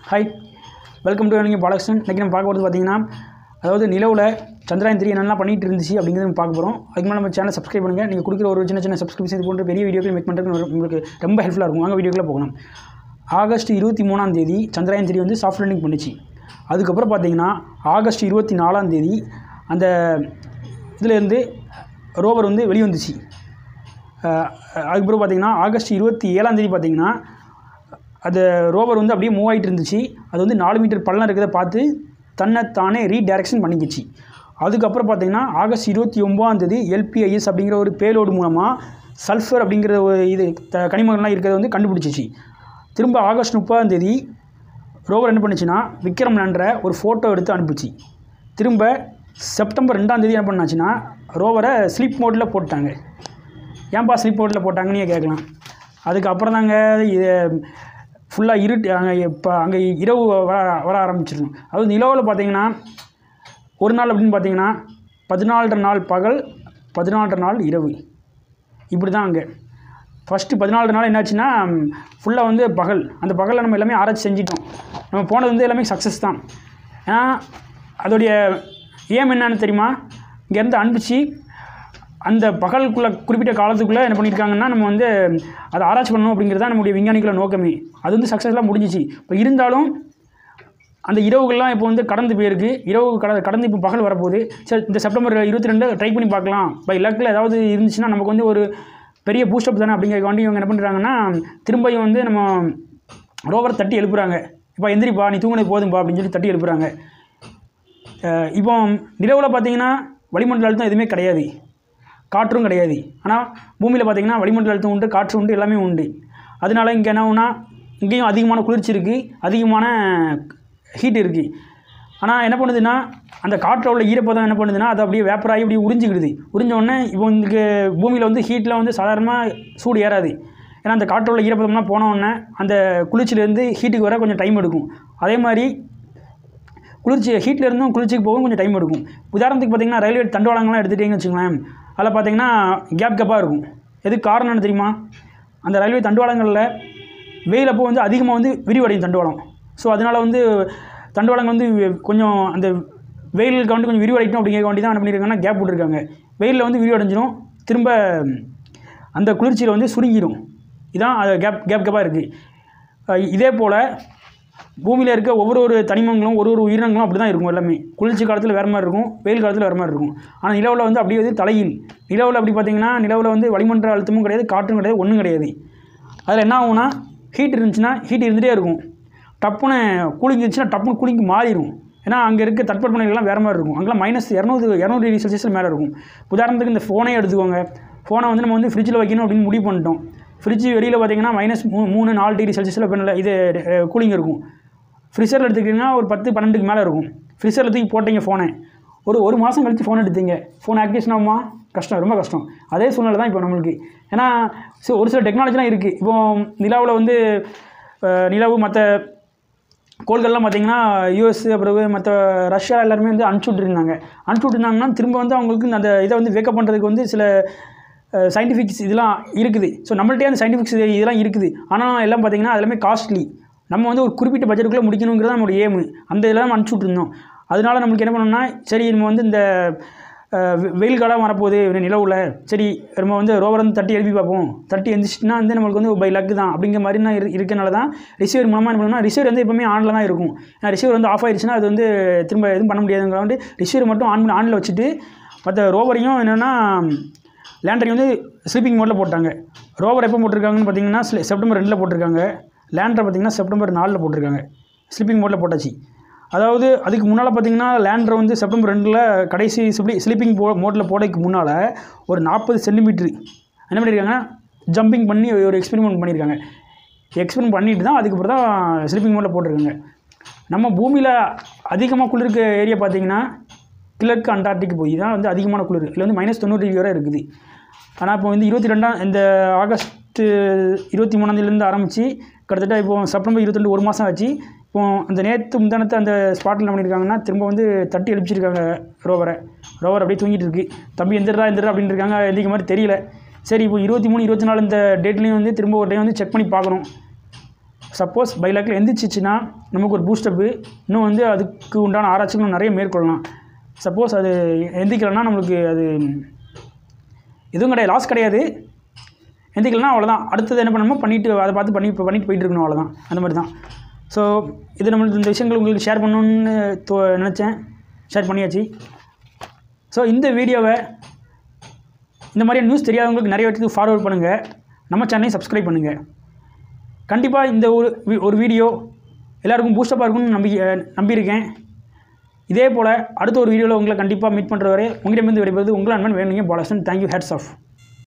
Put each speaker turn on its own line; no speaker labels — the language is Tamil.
ஹாய் வெல்கம் டு நீங்கள் பாலகிருஷ்ணன் இன்றைக்கி நம்ம பார்க்க போகிறது பார்த்தீங்கன்னா அதாவது நிலவில் சந்திராயன் த்ரீ என்னெல்லாம் பண்ணிட்டு இருந்துச்சு அப்படிங்கிறத நம்ம பார்க்க போகிறோம் அதுக்கு மேலே நம்ம சேனல் சப்ஸ்கிரைப் பண்ணுங்கள் நீங்கள் கொடுக்குற ஒரு சின்ன சின்ன சப்ஸ்கிரிப்ஷன் இது போன்ற பெரிய வீடியோக்கள் மேக் பண்ணுறதுக்கு உங்களுக்கு ரொம்ப ஹெல்ப்ஃபுல்லாக இருக்கும் வாங்க வீடியோக்குள்ளே போகணும் ஆகஸ்ட் இருபத்தி மூணாம் தேதி சந்திராயன் த்ரீ வந்து சாஃப்ட் லேண்டிங் பண்ணுச்சு அதுக்கப்புறம் பார்த்தீங்கன்னா ஆகஸ்ட் இருபத்தி நாலாம் தேதி அந்த இதுலேருந்து ரோவர் வந்து வெளியே வந்துச்சு அஹ் அதுக்கப்புறம் பார்த்தீங்கன்னா ஆகஸ்ட் இருபத்தி ஏழாம் தேதி பார்த்தீங்கன்னா அது ரோவர் வந்து அப்படியே மூவ் ஆகிட்டு இருந்துச்சு அது வந்து நாலு மீட்டர் பள்ளம் இருக்கிறத பார்த்து தன்னை தானே ரீடைரக்ஷன் பண்ணிக்கிச்சு அதுக்கப்புறம் பார்த்தீங்கன்னா ஆகஸ்ட் இருபத்தி ஒம்போதாம் தேதி எல்பிஐஎஸ் அப்படிங்கிற ஒரு பேலோடு மூலமாக சல்ஃபர் அப்படிங்கிற ஒரு இது த கனிமங்கள்லாம் இருக்கிறத வந்து கண்டுபிடிச்சிச்சு திரும்ப ஆகஸ்ட் முப்பதாம் தேதி ரோவர் என்ன பண்ணுச்சுன்னா விக்ரம் லேண்டரை ஒரு ஃபோட்டோ எடுத்து அனுப்பிச்சு திரும்ப செப்டம்பர் ரெண்டாம் தேதி என்ன பண்ணாச்சுன்னா ரோவரை ஸ்லீப் மோடில் போட்டாங்க ஏன்பா ஸ்லீப் மோடில் போட்டாங்கன்னு நீங்க கேட்கலாம் அதுக்கப்புறம் தாங்க இது ஃபுல்லாக இருட்டு அங்கே இப்போ அங்கே இரவு வர வர ஆரம்பிச்சிருக்கும் அதாவது நிலவில் பார்த்தீங்கன்னா ஒரு நாள் அப்படின்னு பார்த்தீங்கன்னா பதினாலரை நாள் பகல் பதினாலரை நாள் இரவு இப்படி தான் அங்கே ஃபஸ்ட்டு பதினாலு நாள் என்னாச்சுன்னா ஃபுல்லாக வந்து பகல் அந்த பகலில் நம்ம எல்லாமே ஆராய்ச்சி செஞ்சிட்டோம் நம்ம போனது வந்து எல்லாமே சக்ஸஸ் தான் ஏன்னா அதோடைய ஏம் என்னன்னு தெரியுமா இங்கேருந்து அனுப்பிச்சு அந்த பகலுக்குள்ளே குறிப்பிட்ட காலத்துக்குள்ளே என்ன பண்ணியிருக்காங்கன்னா நம்ம வந்து அதை ஆராய்ச்சி பண்ணணும் அப்படிங்கிறது தான் நம்முடைய விஞ்ஞானிகள நோக்கமே அது வந்து சக்ஸஸ்ஃபுல்லாக முடிஞ்சிச்சு இப்போ இருந்தாலும் அந்த இரவுகள்லாம் இப்போ வந்து கடந்து போயிருக்கு இரவு கட கடந்து இப்போ பகல் வரப்போகுது சரி இந்த செப்டம்பர் இருபத்தி ரெண்டு ட்ரை பண்ணி பார்க்கலாம் பை லக்கில் ஏதாவது இருந்துச்சுன்னா நமக்கு வந்து ஒரு பெரிய பூஸ்டப் தானே அப்படிங்கிறக்காண்டி இவங்க என்ன பண்ணுறாங்கன்னா திரும்பியும் வந்து நம்ம ரோவர் தட்டி எழுப்புறாங்க இப்போ எந்திரிப்பா நீ தூங்கினது போதும்பா அப்படின்னு சொல்லி தட்டி எழுப்புறாங்க அஹ் இப்போ நிலவில் பார்த்தீங்கன்னா வளிமண்டல அழுத்தம் எதுவுமே கிடையாது காற்றும் கிடையாது ஆனால் பூமியில் பார்த்தீங்கன்னா வளிமண்டல அழுத்தம் உண்டு காற்று உண்டு எல்லாமே உண்டு அதனால இங்கே என்ன ஆகுனா இங்கேயும் அதிகமான குளிர்ச்சி இருக்குது அதிகமான ஹீட் இருக்குது ஆனால் என்ன பண்ணுதுன்னா அந்த காற்றில் உள்ள ஈரப்பதம் என்ன பண்ணுதுன்னா அது அப்படியே வேப்பராகி அப்படியே உறிஞ்சிக்கிடுது உறிஞ்ச உடனே இப்போ இங்கே பூமியில் வந்து ஹீட்டில் வந்து சாதாரணமாக சூடு ஏறாது ஏன்னா அந்த காற்றில் உள்ள ஈரப்பதம்லாம் போன உடனே அந்த குளிர்ச்சியிலேருந்து ஹீட்டுக்கு வர கொஞ்சம் டைம் எடுக்கும் அதே மாதிரி குளிர்ச்சி ஹீட்டில் இருந்தும் குளிர்ச்சிக்கு போகவும் கொஞ்சம் டைம் எடுக்கும் உதாரணத்துக்கு பார்த்தீங்கன்னா ரயில்வே தண்டவாளங்கள்லாம் எடுத்துகிட்டீங்கன்னு வச்சுங்களேன் அதில் பார்த்தீங்கன்னா கேப் கேப்பாக இருக்கும் எதுக்கு காரணம் என்ன தெரியுமா அந்த ரயில்வே தண்டவாளங்களில் வெயில் அப்போ வந்து அதிகமாக வந்து விரிவடையும் தண்டவாளம் ஸோ அதனால் வந்து தண்டவாளங்கள் வந்து கொஞ்சம் அந்த வெயிலுக்கு வந்து கொஞ்சம் விரிவடைக்கணும் அப்படிங்கிற வேண்டி தான் என்ன பண்ணியிருக்காங்கன்னா கேப் விட்டுருக்காங்க வெயிலில் வந்து விரிவடைஞ்சிரும் திரும்ப அந்த குளிர்ச்சியில் வந்து சுருங்கிடும் இதான் அது கேப் கேப் கேப்பாக இருக்குது இதே போல் பூமியில் இருக்க ஒவ்வொரு ஒரு தனிமங்களும் ஒரு ஒரு உயிரினங்களும் அப்படி தான் இருக்கும் எல்லாமே குளிர்ச்சி காலத்தில் வேறு மாதிரி இருக்கும் வெயில் காலத்தில் வேறு மாதிரி இருக்கும் ஆனால் நிலவில் வந்து அப்படியே வந்து தலையில் நிலவில் அப்படி பார்த்தீங்கன்னா நிலவில் வந்து வளிமண்டல அழுத்தமும் கிடையாது காற்றும் கிடையாது ஒன்றும் கிடையாது அதில் என்ன ஆகும்னா ஹீட் இருந்துச்சுன்னா ஹீட் இருந்துகிட்டே இருக்கும் டப்புன்னு கூலிங் இருந்துச்சுன்னா டப்புன்னு கூலிங்கு மாறிடும் ஏன்னா அங்கே இருக்க தட்பவெப்பநிலைலாம் வேறு மாதிரி இருக்கும் அங்கெல்லாம் மைனஸ் இரநூறு இரநூறு டிகிரி செல்சியஸில் மேலே இருக்கும் உதாரணத்துக்கு இந்த ஃபோனே எடுத்துக்கோங்க ஃபோனை வந்து நம்ம வந்து ஃப்ரிட்ஜில் வைக்கணும் அப்படின்னு முடிவு பண்ணிட்டோம் ஃப்ரிட்ஜ் வெளியில் பார்த்தீங்கன்னா மைனஸ் மூ மூணு நாலு டிகிரி செல்சியஸில் வெப்பநிலை இது கூலிங் இருக்கும் ஃப்ரிட்ஜரில் எடுத்துக்கிட்டிங்கன்னா ஒரு பத்து பன்னெண்டுக்கு மேலே இருக்கும் ஃப்ரிட்ஜரில் தூக்கி போட்டீங்க ஃபோனை ஒரு ஒரு மாதம் கழித்து ஃபோன் எடுத்தீங்க ஃபோன் ஆக்டிவேஷன் ஆகுமா கஷ்டம் ரொம்ப கஷ்டம் அதே சூழ்நிலை தான் இப்போ நம்மளுக்கு ஏன்னா ஸோ ஒரு சில டெக்னாலஜிலாம் இருக்குது இப்போ நிலாவில் வந்து அஹ், நிலவு மற்ற கோள்கள்லாம் பார்த்தீங்கன்னா யூஎஸ் அப்புறம் மற்ற ரஷ்யா எல்லாருமே வந்து அனுப்பிச்சி விட்டுருந்தாங்க அனுப்பிச்சி விட்டுருந்தாங்கன்னா திரும்ப வந்து அவங்களுக்கு அந்த இதை வந்து வேக்கப் பண்ணுறதுக்கு வந்து சில சயின்டிஃபிக்ஸ் இதெல்லாம் இருக்குது ஸோ நம்மள்ட்டே அந்த சயின்டிஃபிக்ஸ் இதெல்லாம் இருக்குது ஆனால் எல்லாம் பார்த்தீங்கன்னா அது எல்லாமே காஸ்ட்லி நம்ம வந்து ஒரு குறிப்பிட்ட பட்ஜெட்டுக்குள்ளே முடிக்கணுங்கிறது தான் நம்மளுடைய ஏமு அந்த இதெல்லாம் அனுப்பிச்சி விட்டுருந்தோம் அதனால நம்மளுக்கு என்ன பண்ணோம்னா சரி நம்ம வந்து இந்த அஹ், வெ- வெயில் காலம் வரப்போகுது இந்த நிலவில் சரி நம்ம வந்து ரோவர் வந்து தட்டி எழுப்பி பார்ப்போம் தட்டி எந்திரிச்சிட்டுனா வந்து நம்மளுக்கு வந்து பை லக்கு தான் அப்படிங்கிற மாதிரி நான் இரு இருக்கனால தான் ரிசீவர் மூலமாக என்ன பண்ணணும்னா ரிசீவர் வந்து எப்பவுமே ஆனில் தான் இருக்கும் ஏன்னா ரிசீவர் வந்து ஆஃப் ஆயிடுச்சுன்னா அது வந்து திரும்ப எதுவும் பண்ண முடியாதுங்கிற வந்து ரிசீவர் மட்டும் ஆன் பண்ணி ஆனில் வச்சுட்டு மற்ற ரோவரையும் என்னென்னா லேண்டரையும் வந்து ஸ்லீப்பிங் மோடில் போட்டாங்க ரோவர் எப்போ போட்டிருக்காங்கன்னு பார்த்தீங்கன்னா செ- செப்டம்பர் ரெண்டில் போட்டிருக்காங்க லேண்டரை பார்த்தீங்கன்னா செப்டம்பர் நாலில் போட்டிருக்காங்க ஸ்லீப்பிங் மோடில் போட்டாச்சு அதாவது அதுக்கு முன்னால் பார்த்தீங்கன்னா லேண்டரை வந்து செப்டம்பர் ரெண்டில் கடைசி ஸ்லீ ஸ்லீப்பிங் போ மோடில் போடக்கு முன்னால் ஒரு நாற்பது சென்டிமீட்ரு என்ன பண்ணியிருக்காங்கன்னா ஜம்பிங் பண்ணி ஒரு எக்ஸ்பெரிமெண்ட் பண்ணியிருக்காங்க எக்ஸ்பெரிமெண்ட் பண்ணிட்டு தான் அதுக்கப்புறம் தான் ஸ்லீப்பிங் மோடில் போட்டிருக்காங்க நம்ம பூமியில் அதிகமாக குளிர்க்க ஏரியா பார்த்தீங்கன்னா கிழக்கு அண்டார்டிக் போய் தான் வந்து அதிகமான குளிர் இதில் வந்து மைனஸ் தொண்ணூறு டிகிரி வரை இருக்குது ஆனால் இப்போ வந்து இருபத்தி ரெண்டாம் இந்த ஆகஸ்ட் இருபத்தி மூணாந்தேதியிலேருந்து ஆரம்பித்து கிட்டத்தட்ட இப்போ செப்டம்பர் இருபத்தி ரெண்டு ஒரு மாதம் ஆச்சு இப்போ அந்த நேற்று முந்தானத்தை அந்த ஸ்பாட்டில் என்ன பண்ணியிருக்காங்கன்னா திரும்ப வந்து தட்டி எழுப்பிச்சிருக்காங்க ரோவரை ரோவர் அப்படியே தூங்கிட்டு இருக்கு தம்பி எந்திரா எந்திரா அப்படின்னு இருக்காங்க எந்திரிக்க மாதிரி தெரியல சரி இப்போ இருபத்தி மூணு இருபத்தி நாலு இந்த டேட்லேயும் வந்து திரும்ப ஒரு டைம் வந்து செக் பண்ணி பார்க்கணும் சப்போஸ் பைலாக்கில் எந்திரிச்சிச்சுன்னா நமக்கு ஒரு பூஸ்டப்பு இன்னும் வந்து அதுக்கு உண்டான ஆராய்ச்சிகளும் நிறைய மேற்கொள்ளலாம் சப்போஸ் அது எந்திரிக்கலைன்னா நம்மளுக்கு அது எதுவும் கிடையாது லாஸ் கிடையாது எந்திரிக்கலனா அவ்வளோதான் அடுத்தது என்ன பண்ணணுமோ பண்ணிட்டு அதை பார்த்து பண்ணி இப்போ பண்ணிட்டு போயிட்டு இருக்கணும் அவ்வளோதான் அந்த மாதிரி தான் ஸோ இது நம்மளுக்கு இந்த விஷயங்கள் உங்களுக்கு ஷேர் பண்ணணுன்னு தோ நினச்சேன் ஷேர் பண்ணியாச்சு ஸோ இந்த வீடியோவை இந்த மாதிரி நியூஸ் தெரியாதவங்களுக்கு நிறைய பேருக்கு ஃபார்வர்ட் பண்ணுங்கள் நம்ம சேனலையும் சப்ஸ்கிரைப் பண்ணுங்கள் கண்டிப்பாக இந்த ஒரு வி- ஒரு வீடியோ எல்லாருக்கும் பூஸ்டப்பாக இருக்கும்னு நம்பி அஹ் நம்பியிருக்கேன் இதே போல் அடுத்த ஒரு வீடியோவில் உங்களை கண்டிப்பாக மீட் பண்ணுற வரை உங்களிடமிருந்து விடைபெறுவது உங்கள் அண்ணன் வேணுங்க பாலசன் தேங்க்யூ ஹேட்ஸ் ஆஃப்